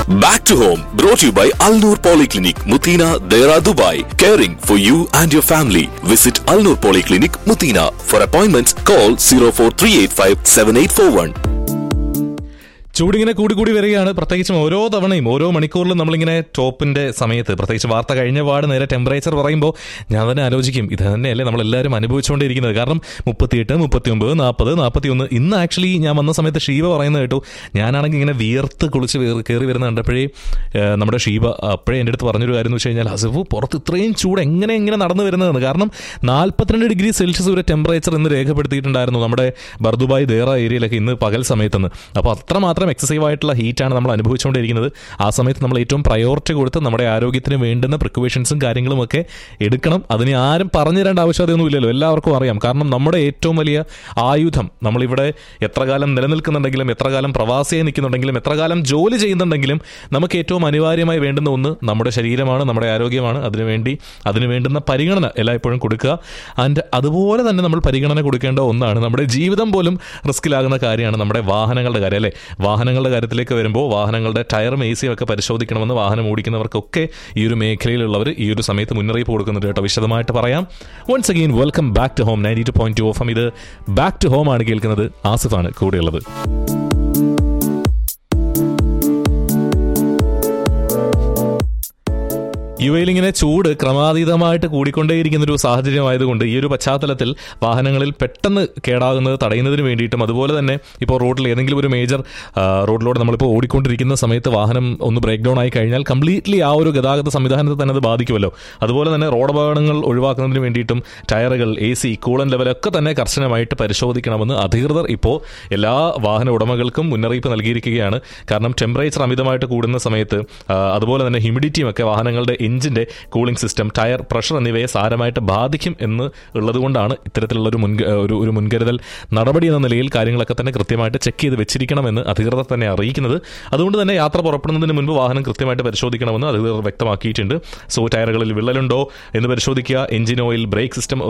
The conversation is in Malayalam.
Back to home, brought to you by Al Noor Polyclinic, Mutina, Dera, Dubai. Caring for you and your family. Visit Al Noor Polyclinic, Mutina. For appointments, call 04385 7841. ചൂടിങ്ങനെ കൂടി കൂടി വരികയാണ് പ്രത്യേകിച്ചും ഓരോ തവണയും ഓരോ മണിക്കൂറിലും നമ്മളിങ്ങനെ ടോപ്പിന്റെ സമയത്ത് പ്രത്യേകിച്ച് വാർത്ത കഴിഞ്ഞ പാട് നേരെ ടെമ്പറേച്ചർ പറയുമ്പോൾ ഞാൻ തന്നെ ആലോചിക്കും ഇത് തന്നെയല്ലേ നമ്മളെല്ലാവരും അനുഭവിച്ചുകൊണ്ടിരിക്കുന്നത് കാരണം മുപ്പത്തിയെട്ട് മുപ്പത്തി ഒമ്പത് നാൽപ്പത് നാൽപ്പത്തി ഒന്ന് ഇന്ന് ആക്ച്വലി ഞാൻ വന്ന സമയത്ത് ഷീവ പറയുന്നത് കേട്ടു ഞാനാണെങ്കിൽ ഇങ്ങനെ വിയർത്ത് കുളിച്ച് വേർ- കയറി വരുന്ന കണ്ടപ്പോഴേ ഏഹ്, നമ്മുടെ ഷീവ അപ്പോഴേ എൻ്റെ അടുത്ത് പറഞ്ഞൊരു കാര്യം എന്ന് വെച്ച് കഴിഞ്ഞാൽ അസിഫു പുറത്ത് ഇത്രയും ചൂട് എങ്ങനെ എങ്ങനെ നടന്നു വരുന്നതെന്ന് കാരണം നാൽപ്പത്തിരണ്ട് ഡിഗ്രി സെൽഷ്യസ് വരെ ടെമ്പറേച്ചർ ഇന്ന് രേഖപ്പെടുത്തിയിട്ടുണ്ടായിരുന്നു നമ്മുടെ ബർദുബായ് ദേറ ഏരിയയിലൊക്കെ ഇന്ന് പകൽ സമയത്തുനിന്ന് അപ്പോൾ അത്രമാത്രം എക്സസീവ് ആയിട്ടുള്ള ഹീറ്റാണ് നമ്മൾ അനുഭവിച്ചുകൊണ്ടിരിക്കുന്നത് ആ സമയത്ത് നമ്മൾ ഏറ്റവും പ്രയോറിറ്റി കൊടുത്ത് നമ്മുടെ ആരോഗ്യത്തിന് വേണ്ടുന്ന പ്രിക്കോഷൻസും കാര്യങ്ങളും ഒക്കെ എടുക്കണം അതിന് ആരും പറഞ്ഞു തരേണ്ട ആവശ്യകതയൊന്നും ഇല്ലല്ലോ എല്ലാവർക്കും അറിയാം കാരണം നമ്മുടെ ഏറ്റവും വലിയ ആയുധം നമ്മളിവിടെ എത്ര കാലം നിലനിൽക്കുന്നുണ്ടെങ്കിലും എത്ര കാലം പ്രവാസിയായി നിൽക്കുന്നുണ്ടെങ്കിലും എത്ര കാലം ജോലി ചെയ്യുന്നുണ്ടെങ്കിലും നമുക്ക് ഏറ്റവും അനിവാര്യമായി വേണ്ടുന്ന ഒന്ന് നമ്മുടെ ശരീരമാണ് നമ്മുടെ ആരോഗ്യമാണ് അതിനുവേണ്ടി അതിന് വേണ്ടുന്ന പരിഗണന എല്ലായ്പ്പോഴും കൊടുക്കുക ആൻഡ് അതുപോലെ തന്നെ നമ്മൾ പരിഗണന കൊടുക്കേണ്ട ഒന്നാണ് നമ്മുടെ ജീവിതം പോലും റിസ്കിലാകുന്ന കാര്യമാണ് നമ്മുടെ വാഹനങ്ങളുടെ കാര്യം അല്ലേ വാഹനങ്ങളുടെ കാര്യത്തിലേക്ക് വരുമ്പോൾ വാഹനങ്ങളുടെ ടയറും എ സിയും ഒക്കെ പരിശോധിക്കണമെന്ന് വാഹനം ഓടിക്കുന്നവർക്കൊക്കെ ഈ ഒരു മേഖലയിലുള്ളവർ ഈ ഒരു സമയത്ത് മുന്നറിയിപ്പ് കൊടുക്കുന്നുണ്ട് കേട്ടോ വിശദമായിട്ട് പറയാം once again welcome back to home ninety two point two of ഇത് ബാക്ക് ടു ഹോം ആണ് കേൾക്കുന്നത് ആസിഫാണ് കൂടെയുള്ളത് യു എയിൽ ഇങ്ങനെ ചൂട് ക്രമാതീതമായിട്ട് കൂടിക്കൊണ്ടേയിരിക്കുന്ന ഒരു സാഹചര്യമായതുകൊണ്ട് ഈ ഒരു പശ്ചാത്തലത്തിൽ വാഹനങ്ങളിൽ പെട്ടെന്ന് കേടാകുന്നത് തടയുന്നതിന് വേണ്ടിയിട്ടും അതുപോലെ തന്നെ ഇപ്പോൾ റോഡിൽ ഏതെങ്കിലും ഒരു മേജർ റോഡിലൂടെ നമ്മളിപ്പോൾ ഓടിക്കൊണ്ടിരിക്കുന്ന സമയത്ത് വാഹനം ഒന്ന് ബ്രേക്ക് ഡൗൺ ആയി കഴിഞ്ഞാൽ കംപ്ലീറ്റ്ലി ആ ഒരു ഗതാഗത സംവിധാനത്തെ തന്നെ അത് ബാധിക്കുമല്ലോ അതുപോലെ തന്നെ റോഡ് അപകടങ്ങൾ ഒഴിവാക്കുന്നതിന് വേണ്ടിയിട്ടും ടയറുകൾ എ സി കൂളൻ ലെവലൊക്കെ തന്നെ കർശനമായിട്ട് പരിശോധിക്കണമെന്ന് അധികൃതർ ഇപ്പോൾ എല്ലാ വാഹന ഉടമകൾക്കും മുന്നറിയിപ്പ് നൽകിയിരിക്കുകയാണ് കാരണം ടെമ്പറേച്ചർ അമിതമായിട്ട് കൂടുന്ന സമയത്ത് ആ, അതുപോലെ തന്നെ ഹ്യൂമിഡിറ്റിയും ഒക്കെ വാഹനങ്ങളുടെ എഞ്ചിന്റെ കൂളിംഗ് സിസ്റ്റം ടയർ പ്രഷർ എന്നിവയെ സാരമായിട്ട് ബാധിക്കും എന്ന് ഉള്ളതുകൊണ്ടാണ് ഇത്തരത്തിലുള്ള ഒരു മുൻക ഒരു ഒരു മുൻകരുതൽ നടപടി എന്ന നിലയിൽ കാര്യങ്ങളൊക്കെ തന്നെ കൃത്യമായിട്ട് ചെക്ക് ചെയ്ത് വെച്ചിരിക്കണമെന്ന് അധികൃതർ തന്നെ അറിയിക്കുന്നത് അതുകൊണ്ട് തന്നെ യാത്ര പുറപ്പെടുന്നതിന് മുൻപ് വാഹനം കൃത്യമായിട്ട് പരിശോധിക്കണമെന്ന് അധികൃതർ വ്യക്തമാക്കിയിട്ടുണ്ട് സോ ടയറുകളിൽ വിള്ളലുണ്ടോ എന്ന് പരിശോധിക്കുക എഞ്ചിൻ ഓയിൽ ബ്രേക്ക് സിസ്റ്റം